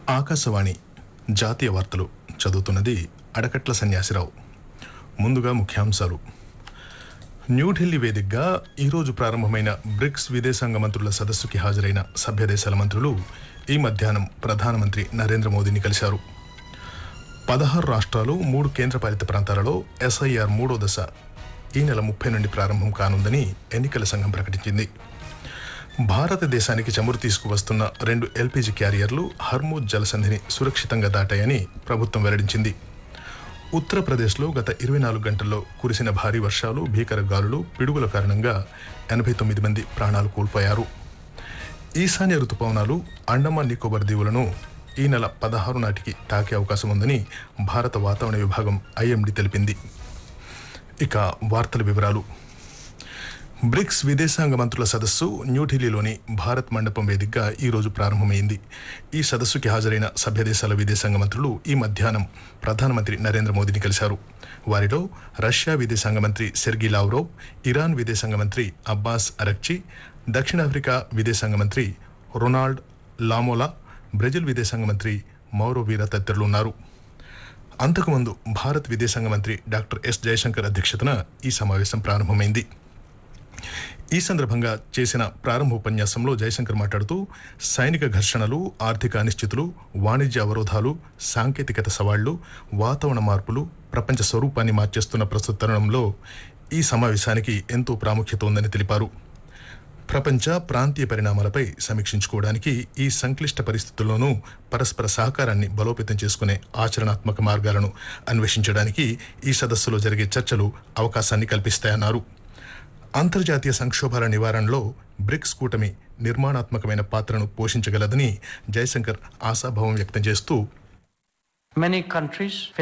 ఆకాశవాణి జాతీయ వార్తలు చదువుతున్నది అడకట్ల సన్యాసిరావు ముందుగా ముఖ్యాంశాలు న్యూఢిల్లీ వేదికగా ఈరోజు ప్రారంభమైన బ్రిక్స్ విదేశాంగ మంత్రుల సదస్సుకి హాజరైన సభ్య దేశాల మంత్రులు ఈ మధ్యాహ్నం ప్రధానమంత్రి నరేంద్ర మోదీని కలిశారు పదహారు రాష్ట్రాలు మూడు కేంద్రపాలిత ప్రాంతాలలో ఎస్ఐఆర్ మూడో దశ ఈ నెల ముప్పై నుండి ప్రారంభం కానుందని ఎన్నికల సంఘం ప్రకటించింది భారతదేశానికి చమురు తీసుకువస్తున్న రెండు ఎల్పీజీ క్యారియర్లు హర్మూజ్ జలసంధిని సురక్షితంగా దాటాయని ప్రభుత్వం వెల్లడించింది ఉత్తరప్రదేశ్లో గత ఇరవై నాలుగు గంటల్లో కురిసిన భారీ వర్షాలు భీకర గాలులు పిడుగుల కారణంగా ఎనభై తొమ్మిది మంది ప్రాణాలు కోల్పోయారు ఈశాన్య రుతుపవనాలు అండమాన్ నికోబార్ దీవులను ఈ నెల పదహారు నాటికి తాకే అవకాశం ఉందని భారత వాతావరణ విభాగం ఐఎండీ తెలిపింది ఇక వార్తల వివరాలు బ్రిక్స్ విదేశాంగ మంత్రుల సదస్సు న్యూఢిల్లీలోని భారత్ మండపం వేదికగా ఈ రోజు ప్రారంభమైంది ఈ సదస్సుకి హాజరైన సభ్య దేశాల విదేశాంగ మంత్రులు ఈ మధ్యాహ్నం ప్రధానమంత్రి నరేంద్ర మోదీని కలిశారు వారిలో రష్యా విదేశాంగ మంత్రి సెర్గీ లావ్రోవ్ ఇరాన్ విదేశాంగ మంత్రి అబ్బాస్ అరక్చి దక్షిణాఫ్రికా విదేశాంగ మంత్రి రొనాల్డ్ లామోలా బ్రెజిల్ విదేశాంగ మంత్రి మౌరో వీరా తదితరులు ఉన్నారు అంతకుముందు భారత్ విదేశాంగ మంత్రి డాక్టర్ ఎస్ జయశంకర్ అధ్యక్షతన ఈ సమావేశం ప్రారంభమైంది ఈ సందర్భంగా చేసిన ప్రారంభ ఉపన్యాసంలో జయశంకర్ మాట్లాడుతూ సైనిక ఘర్షణలు ఆర్థిక అనిశ్చితులు వాణిజ్య అవరోధాలు సాంకేతికత సవాళ్లు వాతావరణ మార్పులు ప్రపంచ స్వరూపాన్ని మార్చేస్తున్న ప్రస్తుత తరుణంలో ఈ సమావేశానికి ఎంతో ప్రాముఖ్యత ఉందని తెలిపారు ప్రపంచ ప్రాంతీయ పరిణామాలపై సమీక్షించుకోవడానికి ఈ సంక్లిష్ట పరిస్థితుల్లోనూ పరస్పర సహకారాన్ని బలోపేతం చేసుకునే ఆచరణాత్మక మార్గాలను అన్వేషించడానికి ఈ సదస్సులో జరిగే చర్చలు అవకాశాన్ని కల్పిస్తాయన్నారు అంతర్జాతీయ సంక్షోభాల నివారణలో బ్రిక్స్ కూటమి నిర్మాణాత్మకమైన పాత్రను పోషించగలదని జయశంకర్ ఆశాభావం వ్యక్తం చేస్తూ Many countries